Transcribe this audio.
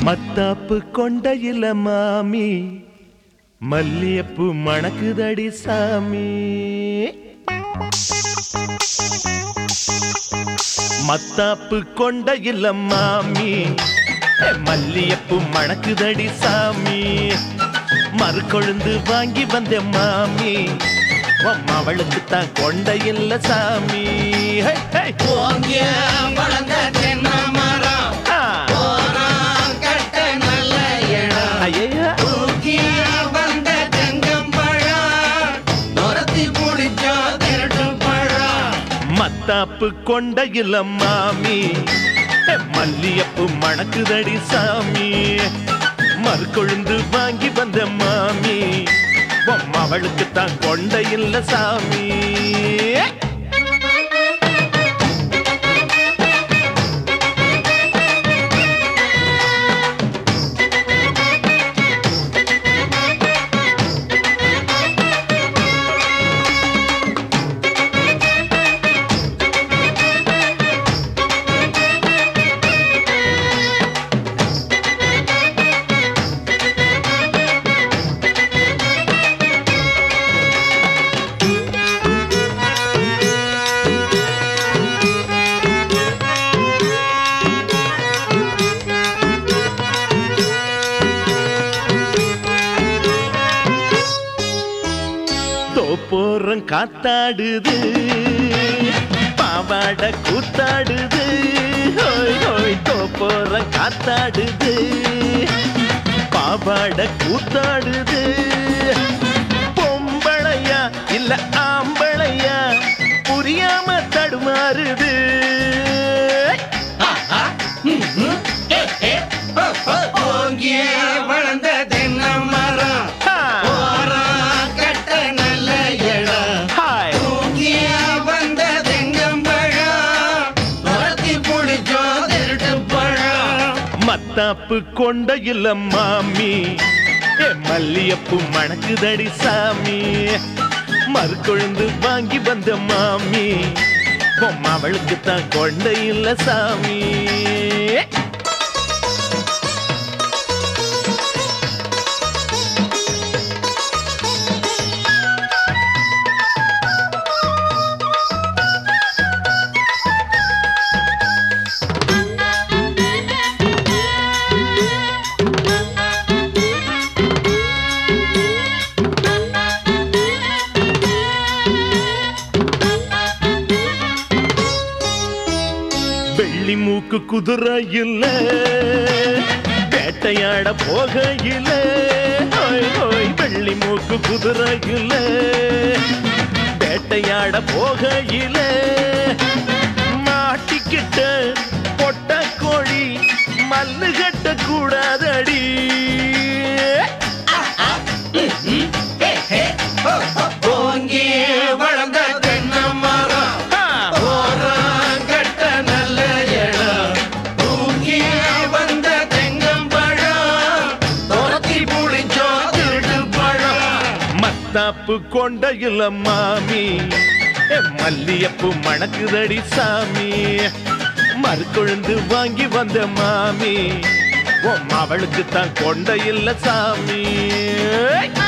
மத்தாப்பு கொண்டையில மாமி மல்லியப்பு மணக்குதடி சாமி மத்தாப்பு கொண்டையில மாமி மல்லியப்பு மணக்குதடி சாமி மறுகொழுந்து வாங்கி வந்த மாமி அவளுக்கு தான் கொண்டையில்ல சாமி ஹே, ஹே. ஓங்கிய வளர்ந்த தென்னை மரம் ஆ. போறான் கட்ட நல்ல இடம் ஐயையோ. தூக்கிய வந்த தெங்கம்பழம் நுரத்தி பிடிச்சோ திருட்டு பழம் மத்தாப்பு கொண்டையில மாமி ஹே, மல்லியப்பு மணக்குதடி சாமி மறுகொழுந்து வாங்கி வந்த மாமி உம் அவளுக்கு தான் கொண்டையில்ல சாமி தோப்போரம் காத்தாடுது பாவாட கூத்தாடுது ஹோய் ஹோய் தோப்போரம் காத்தாடுது பாவாட கூத்தாடுது பொம்பளையா இல்ல ஆம்பளையா புரியாம தடுமாறுது ஓங்கிய வளர்ந்த தென்னை மரம் ஆ, போறான் கட்ட நல்ல இடம் ஹாய் தூக்கிய வந்த தெங்கம்பழம் நுரத்தி பிடிச்சோ திருட்டு பழம் மத்தாப்பு கொண்டையில மாமி ஏ மல்லியப்பு மணக்குதடி சாமி மறுகொழுந்து வாங்கி வந்த மாமி பொம்மா அவளுக்கு தான் கொண்டையில்ல சாமி வெள்ளி மூக்கு குதிரை இல்ல வேட்டையாட போக இல்ல ஹோய் ஹோய் வெள்ளி மூக்கு குதிரை இல்ல வேட்டையாட போக இல்ல மாட்டிக்கிட்ட பொட்ட கோழி மல்லு கட்ட கூடாதடி ஓங்கி வளர்ந்த தென்னை மரம் ஆ, போறான் கட்ட நல்ல இடம் தூக்கி வந்த தெங்கம்பழம் துரத்தி பிடிச்சோ திருட்டு பழம் மத்தாப்பு கொண்டையில மாமி ஏ மல்லியப்பு மணக்குதடி சாமி மறுகொழுந்து வாங்கி வந்த மாமி உம் அவளுக்கு தான் கொண்டையில்ல சாமி